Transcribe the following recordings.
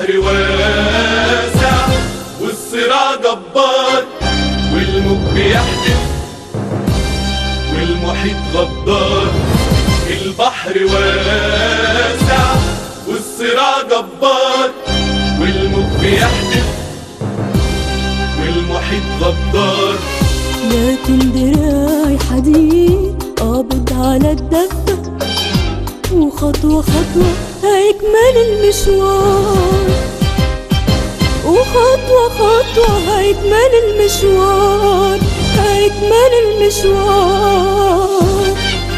البحر واسع والصراع جبار والموج بيحدف والمحيط غدار البحر واسع والصراع جبار والموج بيحدف والمحيط غدار لكن دراعي حديد قابض على الدفة وخطوة خطوة هيكمل المشوار وخطوة خطوة هيكمل المشوار هيكمل المشوار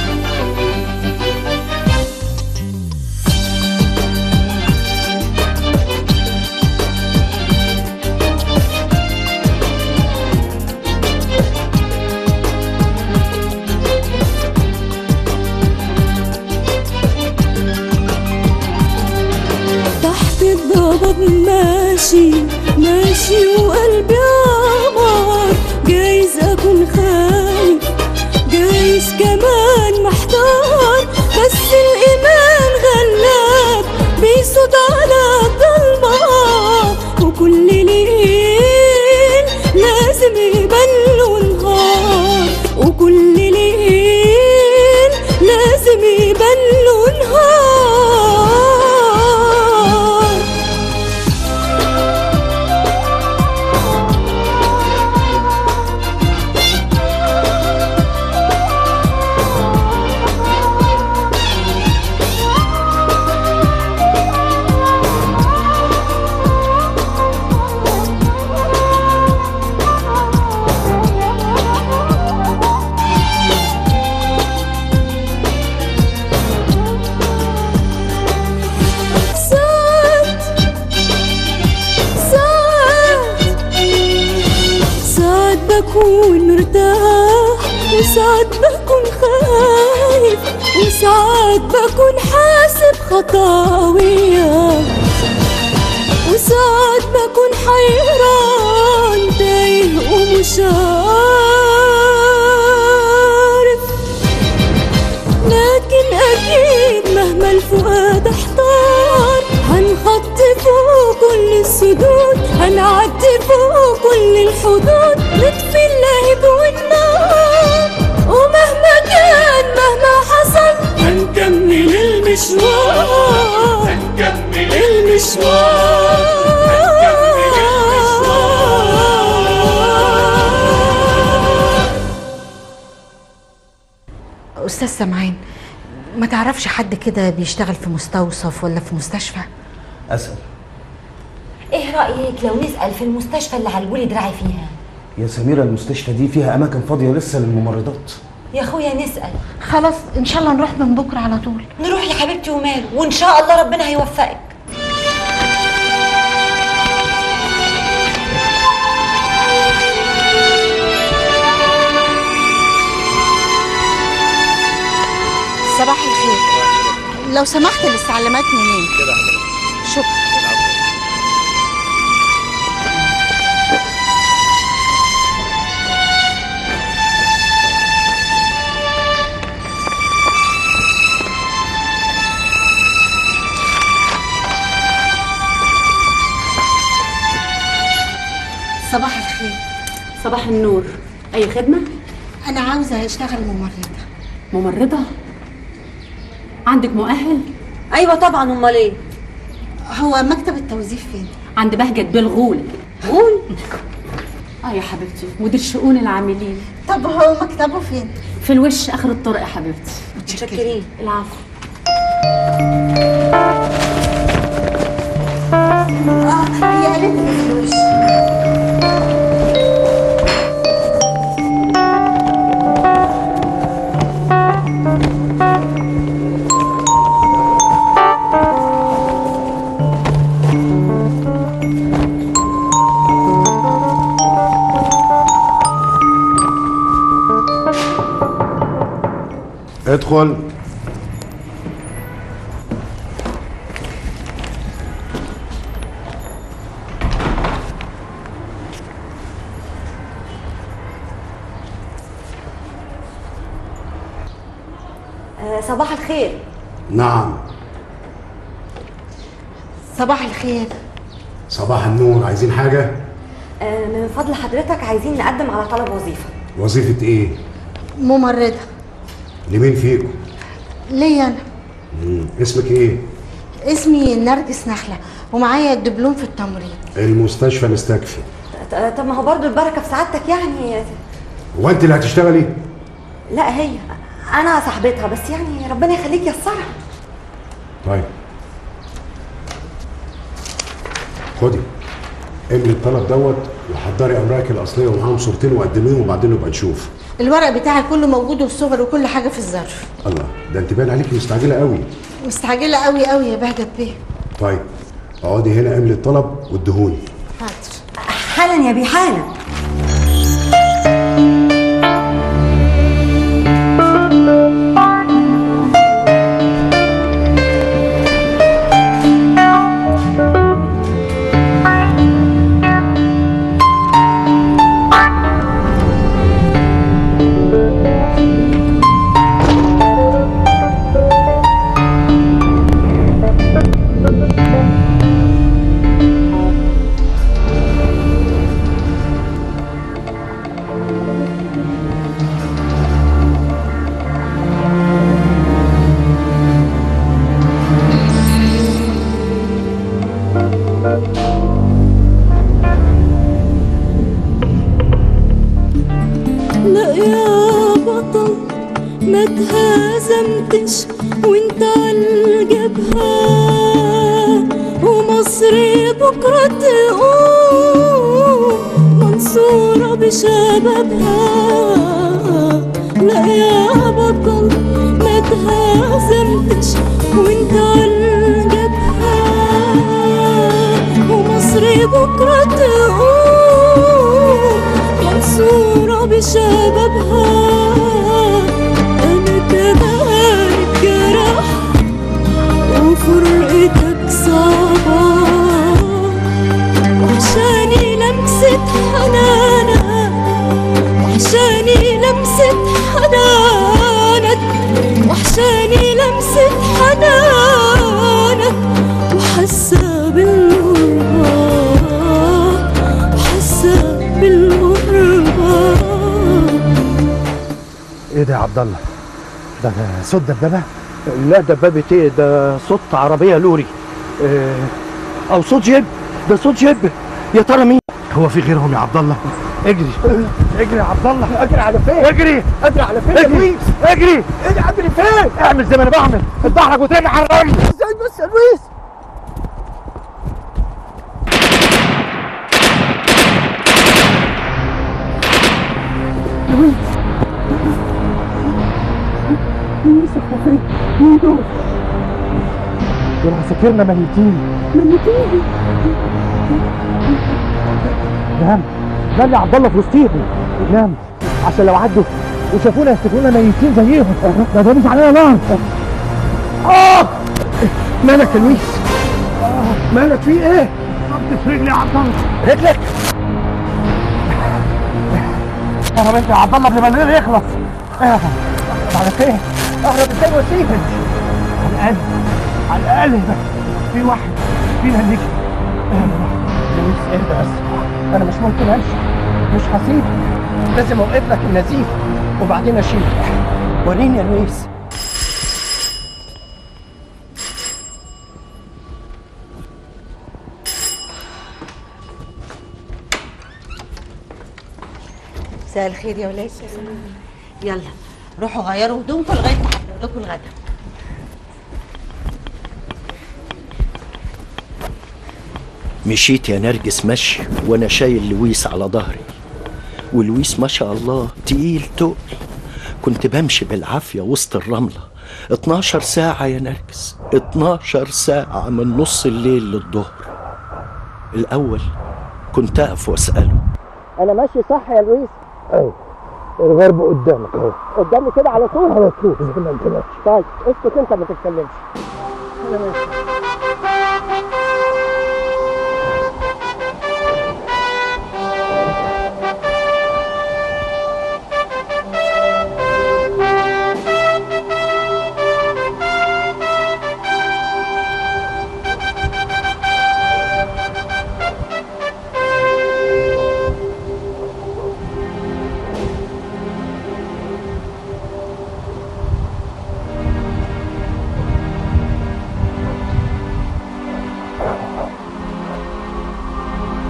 تحت الضباب ماشي ماشي وقلبي عمار جايز اكون خايف جايز كمان محتار بس الايمان غلاب بيصد على الضلمة وكل ليل لازم يبان له نهار وكل ليل لازم يبان له نهار ساعات ساعات ساعات بكون مرتاح وساعات بكون خايف وساعات بكون حاسب خطاوية وساعات بكون حيران تايه ومش عارف لكن أكيد مهما الفؤاد احتار هنحط فوق كل السدود هنعدي فوق كل الحدود نطفي اللهب والنار ومهما كان مهما حصل هنكمل المشوار هنكمل المشوار هنكمل المشوار أستاذ سمعان ما تعرفش حد كده بيشتغل في مستوصف ولا في مستشفى اسال ايه رايك لو نسال في المستشفى اللي على الولد دراعي فيها يا سميرة المستشفى دي فيها أماكن فاضية لسه للممرضات يا اخويا نسال خلاص إن شاء الله نروح من بكرة على طول نروح يا حبيبتي وماله وان شاء الله ربنا هيوفقك صباح الخير لو سمحت الاستعلامات منين شكرا صباح الخير صباح النور اي خدمه أنا عاوزة أشتغل ممرضة ممرضه عندك مؤهل ايوه طبعا امال ايه هو مكتب التوظيف فين؟ عند بهجت بالغول غول اه يا حبيبتي مدير شؤون العاملين طب هو مكتبه فين؟ في الوش اخر الطرق يا حبيبتي متشكرين العفو اه هي قالت لي في الوش ادخل آه صباح الخير نعم صباح الخير صباح النور عايزين حاجة؟ آه، من فضل حضرتك عايزين نقدم على طلب وظيفة وظيفة ايه؟ ممرضة لمين فيكم؟ ليا أنا مم. اسمك ايه؟ اسمي نرجس نخلة ومعايا الدبلوم في التمريض المستشفى مستكفي ط- طب ما هو برضو البركة في سعادتك يعني هو انت اللي هتشتغلي؟ لا هي انا صاحبتها بس يعني ربنا يخليك يسرها طيب خدي املي الطلب دوت وحضري اوراقك الاصليه ومعاهم صورتين وقدميهم وبعدين نبقى نشوف الورق بتاعي كله موجود والصور وكل حاجة في الظرف الله ده انت باين عليكي مستعجله قوي مستعجلة قوي قوي يا بهجت بيه طيب اقعدي هنا املي الطلب واديهوني حاضر حالا يا بيه حالا لا يا بطل ما تهازمتش وانت عالجبهة ومصر بكرة تقوم منصورة بشبابها لا يا بطل ما تهازمتش وانت عالجبهة ومصر بكرة تقوم منصورة بشبابها أنا كمان جرح وفرقتك صعبة وعشاني لمسة حنانك وعشاني لمسة حنانك وعشاني لمسة حنانك وحاسة بالغربة وحاسة بالغربة ايه ده يا عبد الله؟ ده صوت دبابه؟ لا دبابه ايه؟ ده صوت عربيه لوري إيه او صوت جيب ده صوت جيب يا ترى مين؟ هو في غيرهم يا عبد الله؟ اجري اجري يا عبد الله اجري على فين؟ اجري اجري على فين يا لويس؟ اجري اجري اجري فين؟ اعمل زي ما انا بعمل اضحك وترمي على الرمل ازاي بس يا لويس؟ دول عساكرنا ميتين ميتين نعم نام يا عبد الله في وسطيهم نام عشان لو عدوا وشافونا يفتكرونا ميتين زيهم ده ده مش علينا نار اه مالك يا لويس آه. مالك في ايه؟ خبط في رجلي يا عبد الله رجلك اهرب انت يا عبد الله قبل ما الليل يخلص اهرب على فين؟ اهرب ازاي واسيبك على الاقل على الاقل بس في واحد فينا اللي يجي لويس اهدى بس انا مش ممكن امشي مش هسيبك لازم اوقف لك النزيف وبعدين اشيلك وريني يا لويس مساء الخير يا ولاد يلا روحوا غيروا هدومكم لغايه ما احضر لكم الغدا مشيت يا نرجس مشي وانا شايل لويس على ظهري ولويس ما شاء الله تقيل تقل كنت بمشي بالعافية وسط الرملة 12 ساعة يا نرجس 12 ساعة من نص الليل للظهر الأول كنت أقف وأسأله انا ماشي صح يا لويس ايوه الغرب قدامك اهو قدامي كده على طول على طول زي ما انت ماشي طيب اسكت انت ما تتكلمش انا ماشي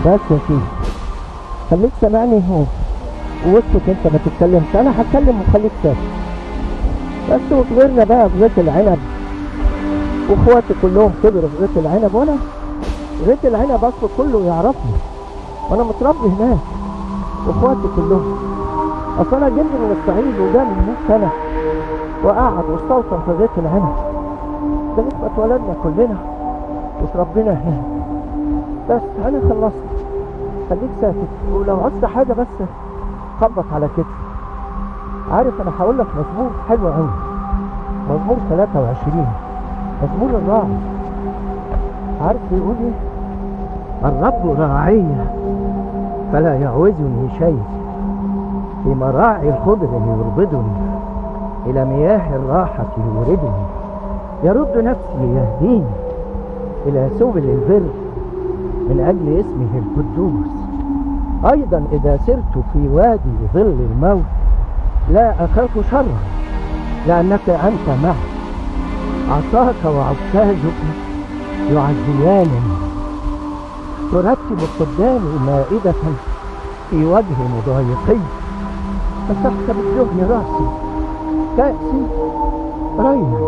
بس يا سيدي خليك سامعني هو واسكت انت ما تتكلمش انا هتكلم وخليك ساكت بس وكبرنا بقى في غيط العنب واخواتي كلهم كبروا في غيط العنب وانا غيط العنب اصله كله يعرفني وانا متربي هناك واخواتي كلهم اصل انا جدي من الصعيد وجا من 100 سنه وقعد واستوطن في غيط العنب ده ما اتولدنا كلنا وتربينا هناك بس انا خلصت خليك ساكت ولو عوزت حاجه بس خبط على كتفي عارف انا هقول لك مزمور حلو قوي مزمور 23 مزمور الراعي عارف بيقول ايه الرب راعي فلا يعوزني شيء في مراعي الخضر يربدني إلى مياه الراحة يوردني يرد نفسي يهديني إلى سبل البر من أجل اسمه القدوس أيضا إذا سرت في وادي ظل الموت لا أخاف شرا لأنك أنت معي عصاك وعكازك يعزيانني ترتب قدامي مائدة في وجه مضايقي مسحت بالدهن رأسي كأسي رينا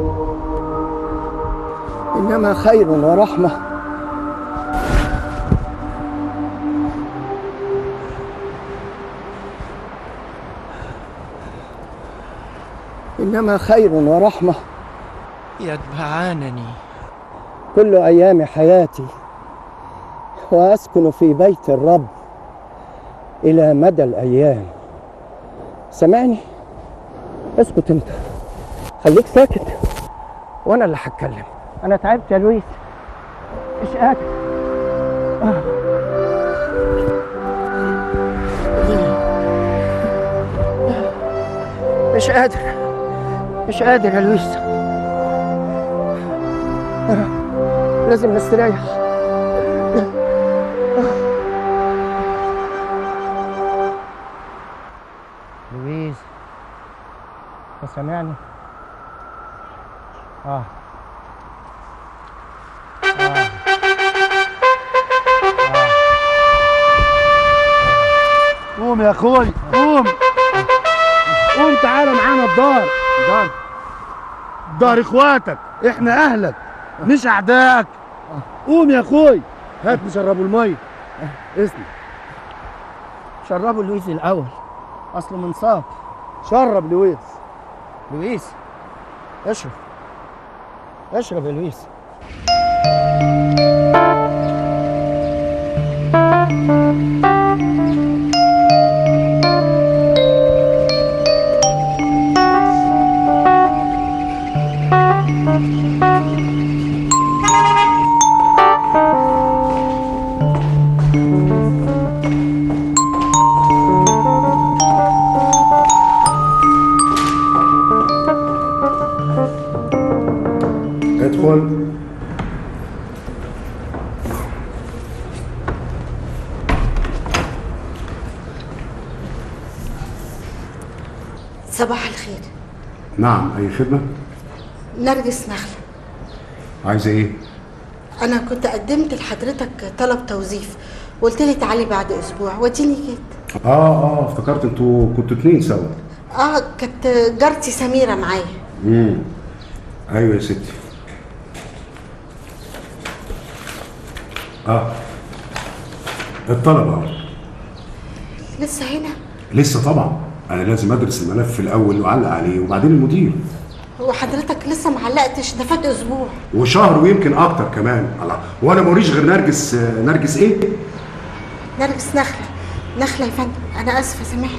إنما خير ورحمة إنما خير ورحمة يتبعانني كل أيام حياتي وأسكن في بيت الرب إلى مدى الأيام سامعني اسكت أنت خليك ساكت وأنا اللي هتكلم أنا تعبت يا لويس مش قادر آه. مش قادر مش قادر يا لويس آه. لازم نستريح لويس انت سامعني اه قوم يا اخوي قوم قوم تعالى معانا الدار دار دار اخواتك احنا اهلك مش اعدائك قوم يا اخوي هات نشربوا الميه اسمع شربوا لويس الاول اصله منصاب شرب لويس لويس اشرب اشرب يا لويس ادخل صباح الخير نعم اي خدمه نرجس نخلة عايزه ايه أنا كنت قدمت لحضرتك طلب توظيف وقلت لي تعالي بعد أسبوع واديني جيت اه اه افتكرت انتوا كنتوا اتنين سوا اه كانت جارتي سميرة معايا امم ايوه يا ستي اه الطلب اهو لسه هنا لسه طبعا انا لازم ادرس الملف الاول واعلق عليه وبعدين المدير هو حضرتك لسه معلقتش ده فات أسبوع وشهر ويمكن اكتر كمان الله وانا موريش غير نرجس آه، نرجس ايه نرجس نخلة نخلة يا فندم أنا آسفة سامحني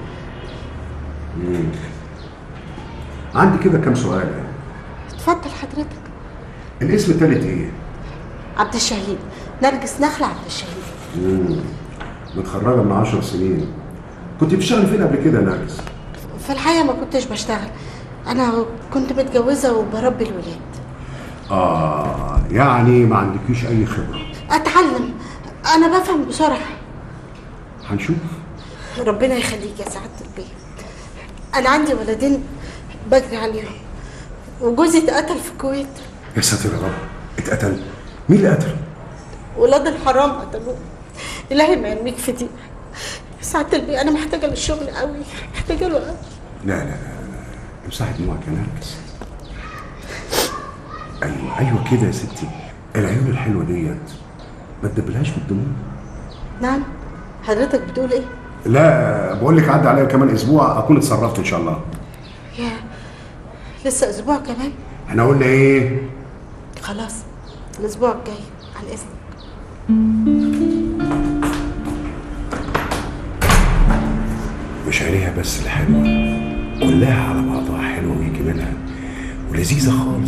مم. عندي كده كام سؤال يعني. اتفضل حضرتك الاسم التالت ايه عبد الشهيد نرجس نخلة عبد الشهيد مم. متخرجه من عشر سنين كنت بتشتغلي فين قبل كده يا نرجس في الحقيقة ما كنتش بشتغل أنا كنت متجوزة وبربي الولاد اه يعني ما عندكيش اي خبره أتعلم أنا بفهم بسرعة هنشوف ربنا يخليك يا سعادة البيه أنا عندي ولدين بجري عليهم وجوزي اتقتل في الكويت يا ساتر يا رب اتقتل مين اللي قتله ولاد الحرام قتلوه الهي ما يرميك في دي سعادة البي انا محتاجه للشغل قوي محتاجه له قوي لا لا لا لا امسحي دموعك يا نرجس ايوه ايوه كده يا ستي العيون الحلوه ديت ما تدبلهاش بالدموع نعم حضرتك بتقول ايه لا بقول لك عدى عليا كمان اسبوع اكون اتصرفت ان شاء الله يا لسه اسبوع كمان احنا قلنا ايه خلاص الاسبوع الجاي عن اذنك مش عينيها بس اللي حلوه كلها على بعضها حلوه ويجي منها ولذيذه خالص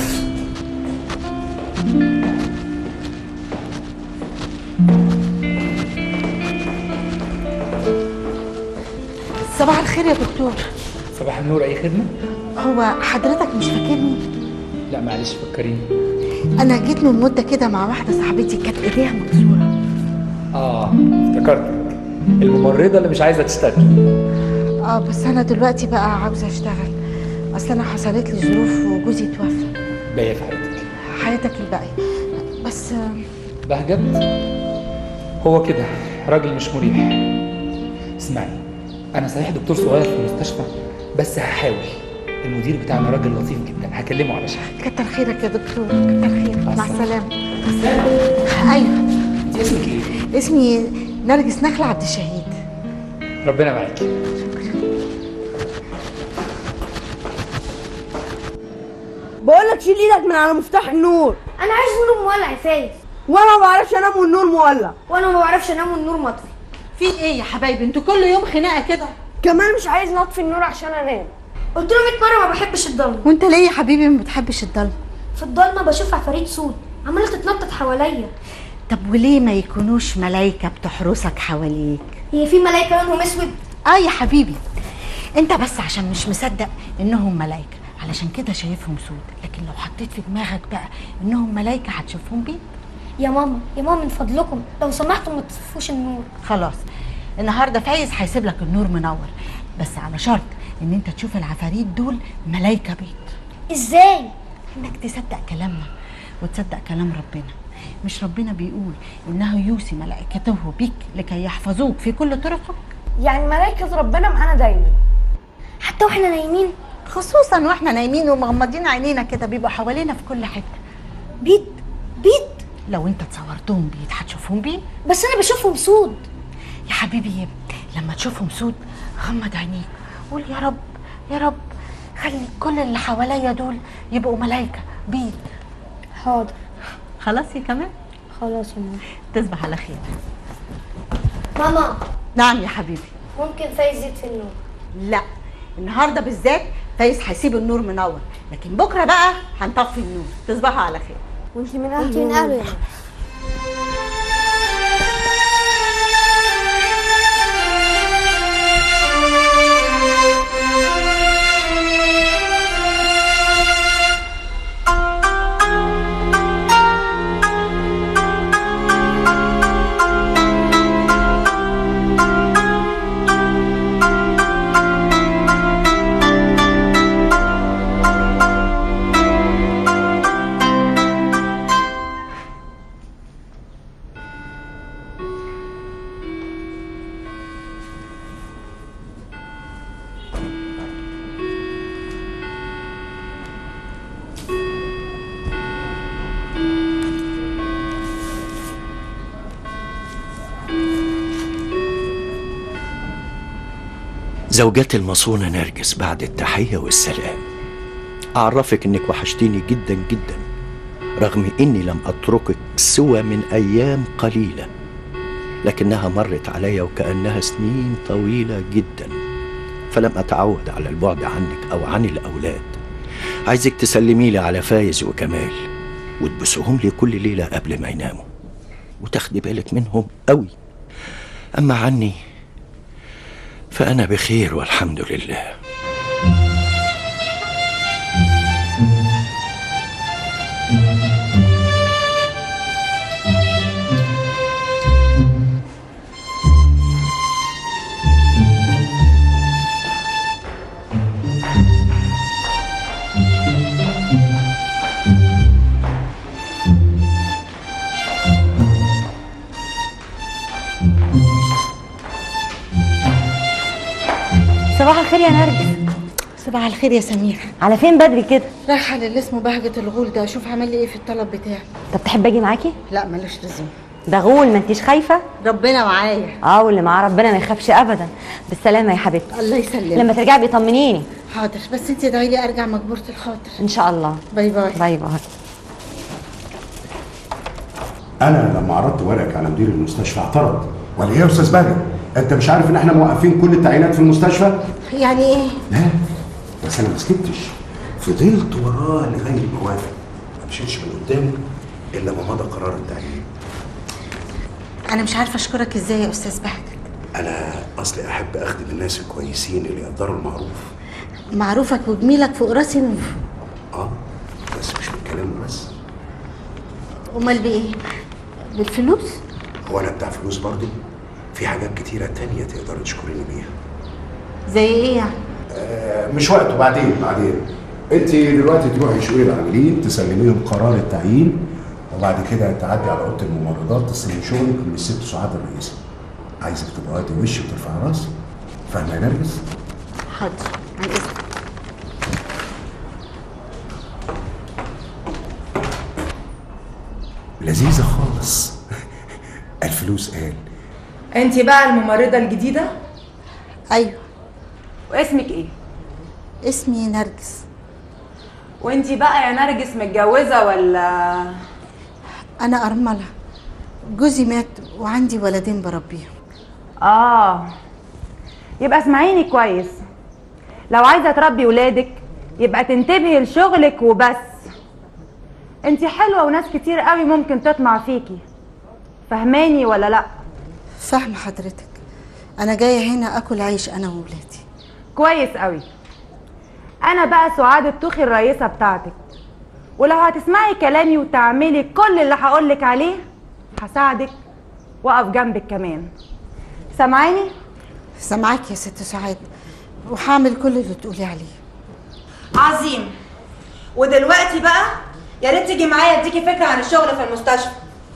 صباح الخير يا دكتور صباح النور اي خدمه هو حضرتك مش فاكرني لا معلش فكريني انا جيت من مده كده مع واحده صاحبتي كانت ايديها مكسوره اه افتكرتك الممرضه اللي مش عايزه تشتغل اه بس انا دلوقتي بقى عاوزه اشتغل اصل انا حصلت لي ظروف وجوزي توفى باقيه في حياتك حياتك الباقيه بس آه، بهجت هو كده راجل مش مريح اسمعي انا صحيح دكتور صغير في المستشفى بس هحاول المدير بتاعنا راجل لطيف جدا هكلمه علشان كتر خيرك يا دكتور كتر خيرك مع السلامه ايوه انت اسمك ايه اسمي نرجس نخلة عبد الشهيد ربنا معاكي بقول لك شيل ايدك من على مفتاح النور انا عايز نور مولع يا فايز وانا ما بعرفش انام والنور مولع وانا ما بعرفش انام والنور مطفي في ايه يا حبايبي انتوا كل يوم خناقه كده كمان مش عايز نطفي النور عشان انام قلت له 100 مره ما بحبش الضلمه وانت ليه يا حبيبي ما بتحبش الضلمه في الضلمه بشوف عفاريت سود عماله تتنطط حواليا طب وليه ما يكونوش ملايكه بتحرسك حواليك هي في ملايكه لونهم اسود اه يا حبيبي انت بس عشان مش مصدق انهم ملايكه علشان كده شايفهم سود لكن لو حطيت في دماغك بقى انهم ملايكه هتشوفهم بيض يا ماما يا ماما من فضلكم لو سمحتوا ما تطفوش النور خلاص النهارده فايز هيسيب لك النور منور بس على شرط ان انت تشوف العفاريت دول ملايكه بيض ازاي انك تصدق كلامنا وتصدق كلام ربنا مش ربنا بيقول انه يوصي ملائكته بك لكي يحفظوك في كل طرقك يعني ملائكه ربنا معانا دايما حتى واحنا نايمين خصوصا واحنا نايمين ومغمضين عينينا كده بيبقوا حوالينا في كل حته بيض بيض لو انت تصورتهم بيض هتشوفهم بيض بس انا بشوفهم سود يا حبيبي لما تشوفهم سود غمض عينيك قول يا رب يا رب خلي كل اللي حواليا دول يبقوا ملايكه بيض حاضر خلاص يا كمان خلاص يا ماما تصبح على خير ماما نعم يا حبيبي ممكن فايز يطفي النور لا النهارده بالذات فايز هيسيب النور منور لكن بكره بقى هنطفي النور تصبحوا على خير وانت من انت من اهله يا ماما زوجتي المصونة نرجس بعد التحية والسلام أعرفك إنك وحشتيني جدا جدا رغم إني لم أتركك سوى من أيام قليلة لكنها مرت علي وكأنها سنين طويلة جدا فلم أتعود على البعد عنك أو عن الأولاد عايزك تسلمي لي على فايز وكمال وتبوسهم لي كل ليلة قبل ما يناموا وتاخدي بالك منهم قوي أما عني فأنا بخير والحمد لله الخير يا نرجس صباح الخير يا سمير على فين بدري كده رايحه للي اسمه بهجة الغول ده اشوف عمل لي ايه في الطلب بتاعي طب تحب اجي معاكي لا ملوش لزوم ده غول ما انتيش خايفه ربنا معايا اه واللي معاه ربنا ما يخافش ابدا بالسلامه يا حبيبتي الله يسلمك لما ترجعي بيطمنيني حاضر بس انت ادعي لي ارجع مجبورة الخاطر ان شاء الله باي باي باي باي انا لما عرضت ورقك على مدير المستشفى اعترض ولا ايه يا استاذ بهجت انت مش عارف ان احنا موقفين كل التعيينات في المستشفى يعني ايه لا بس انا ما سكتش فضلت وراه لغايه ما وافق ما مشيتش من قدامه الا ما مضى قرار التعيين انا مش عارفه اشكرك ازاي يا استاذ بهجة انا اصلي احب اخدم الناس الكويسين اللي يقدروا المعروف معروفك وجميلك فوق راسي من فوق اه بس مش بالكلام بس امال بايه بالفلوس هو انا بتاع فلوس برضو في حاجات كتيره تانية تقدر تشكريني بيها زي ايه يعني آه، مش وقته بعدين بعدين انت دلوقتي تروحي شؤون العاملين تسلميهم قرار التعيين وبعد كده تعدي على اوضه الممرضات تستلمي شغلك من الست سعاد الرئيسه عايزك تبقى واقفه وش وترفع راسك فاهمه يا نرجس؟ حاضر عن اذنك لذيذه خالص الفلوس قال انت بقى الممرضة الجديدة؟ ايوه واسمك ايه؟ اسمي نرجس وانت بقى يا نرجس متجوزة ولا انا ارمله جوزي مات وعندي ولدين بربيهم اه يبقى اسمعيني كويس لو عايزة تربي ولادك يبقى تنتبهي لشغلك وبس انت حلوة وناس كتير قوي ممكن تطمع فيكي فهماني ولا لا فاهمه حضرتك انا جايه هنا اكل عيش انا وولادي كويس قوي انا بقى سعاد الطوخي الرئيسة بتاعتك ولو هتسمعي كلامي وتعملي كل اللي هقولك عليه هساعدك واقف جنبك كمان سامعاني سامعاك يا ست سعاد وهعمل كل اللي تقولي عليه عظيم ودلوقتي بقى يا ريت تيجي معايا اديكي فكره عن الشغل في المستشفى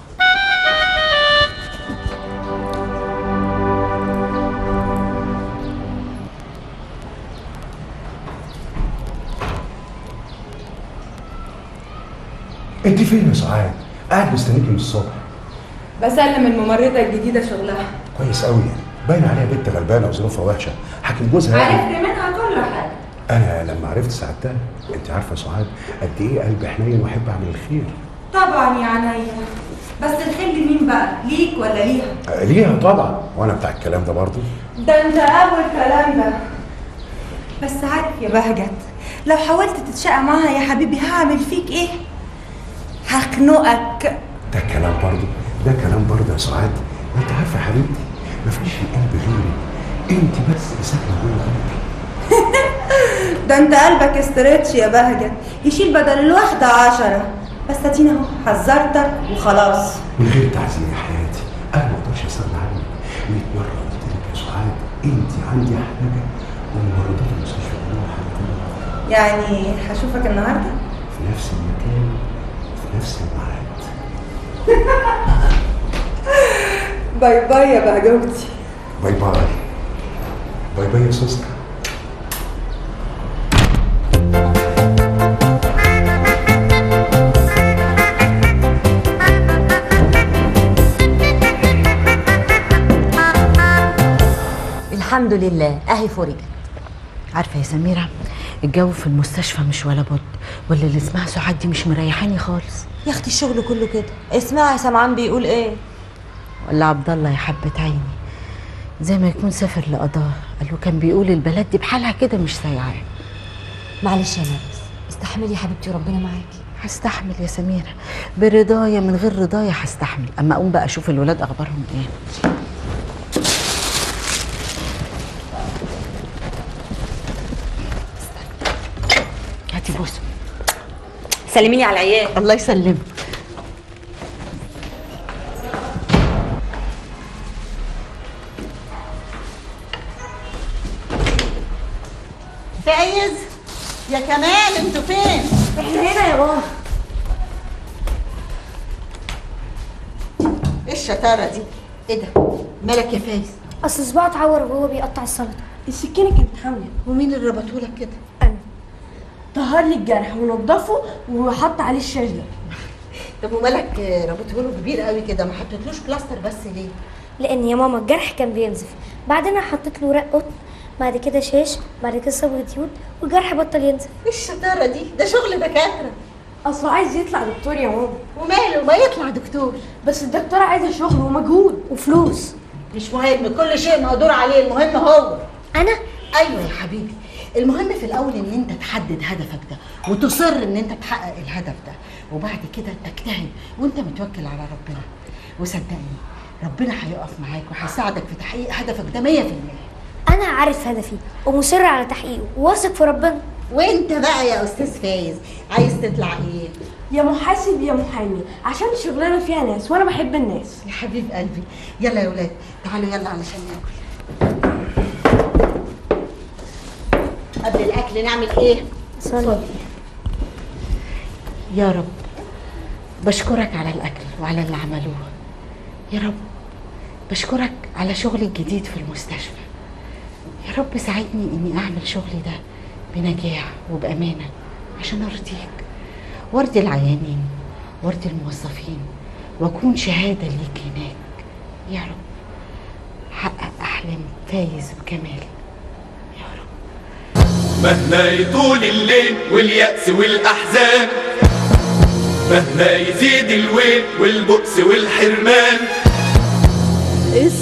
انت فين يا سعاد؟ قاعد مستنيكي من الصبح بسلم الممرضه الجديده شغلها كويس قوي يعني باين عليها بنت غلبانه وظروفها وحشه حكم جوزها يعني. عرفت منها كل حاجه انا لما عرفت سعادتها انت عارفه يا سعاد قد ايه قلبي حنين واحب اعمل الخير طبعا يا عينيا بس الخير لمين بقى ليك ولا ليها آه، ليها طبعا وانا بتاع الكلام ده برضو ده انت اول كلام ده بس عارف يا بهجت لو حاولت تتشقى معاها يا حبيبي هعمل فيك ايه هخنقك ده كلام برضو ده كلام برضو يا سعاد ما انت عارفه يا حبيبتي مفيش في قلبي غيرك انت بس اللي ساكنه جوه قلبي ده انت قلبك استرتش يا بهجت يشيل بدل الواحدة عشرة بس ادينا اهو حذرتك وخلاص من غير تعزية يا حياتي انا ما اقدرش استغنى عنك 100 مره قلت لك يا سعاد انت عندي حاجه وممرضات المستشفى كلها حاجه يعني هشوفك النهارده في نفس المكان في نفس الميعاد باي باي يا بهجوتي باي باي باي باي يا سوسته الحمد لله اهي فرجت عارفه يا سميره الجو في المستشفى مش ولا بد ولا اللي اسمها سعاد دي مش مريحاني خالص يا اختي الشغل كله كده اسمعي سمعان بيقول ايه ولا عبد الله يا حبه عيني زي ما يكون سافر لقضاء قال له كان بيقول البلد دي بحالها كده مش سايعاه معلش يا نرجس استحملي يا حبيبتي وربنا معاكي هستحمل يا سميره برضايا من غير رضايا هستحمل اما اقوم بقى اشوف الولاد اخبارهم ايه هاتي بوسه سلميني على العيال الله يسلمك فايز يا كمال انتوا فين؟ احنا هنا يا بابا ايه الشطاره دي؟ ايه ده؟ مالك يا فايز؟ اصل صباعه اتعور وهو بيقطع السلطه السكينه كانت حاميه ومين اللي ربطه لك كده انا طهر لي الجرح ونضفه وحط عليه الشاش ده طب ومالك ربطه له كبير قوي كده ما حطيتلوش بلاستر بس ليه لان يا ماما الجرح كان بينزف بعدين انا حطيت له ورق قطن بعد كده شاش بعد كده صبغه يود والجرح بطل ينزف ايه الشطاره دي ده شغل دكاتره اصله عايز يطلع دكتور يا ماما وماله ما يطلع دكتور بس الدكتوره عايزه شغل ومجهود وفلوس مش مهم كل شيء مقدور عليه المهم هو انا ايوه يا حبيبي المهم في الاول ان انت تحدد هدفك ده وتصر ان انت تحقق الهدف ده وبعد كده تجتهد وانت متوكل على ربنا وصدقني ربنا هيقف معاك وهيساعدك في تحقيق هدفك ده 100% انا عارف هدفي ومصر على تحقيقه وواثق في ربنا وانت بقى يا استاذ فايز عايز تطلع ايه يا محاسب يا محامي عشان الشغلانه فيها ناس وانا بحب الناس يا حبيب قلبي يلا يا ولاد تعالوا يلا علشان ناكل قبل الاكل نعمل ايه صلي يا رب بشكرك على الاكل وعلى اللي عملوه يا رب بشكرك على شغلي الجديد في المستشفى يا رب ساعدني اني اعمل شغلي ده بنجاح وبامانه عشان ارضيك وارضي العيانين وارضي الموظفين واكون شهاده ليك هناك يا رب حقق احلام فايز بكمال مهما يطول الليل واليأس والأحزان مهما يزيد الويل والبؤس والحرمان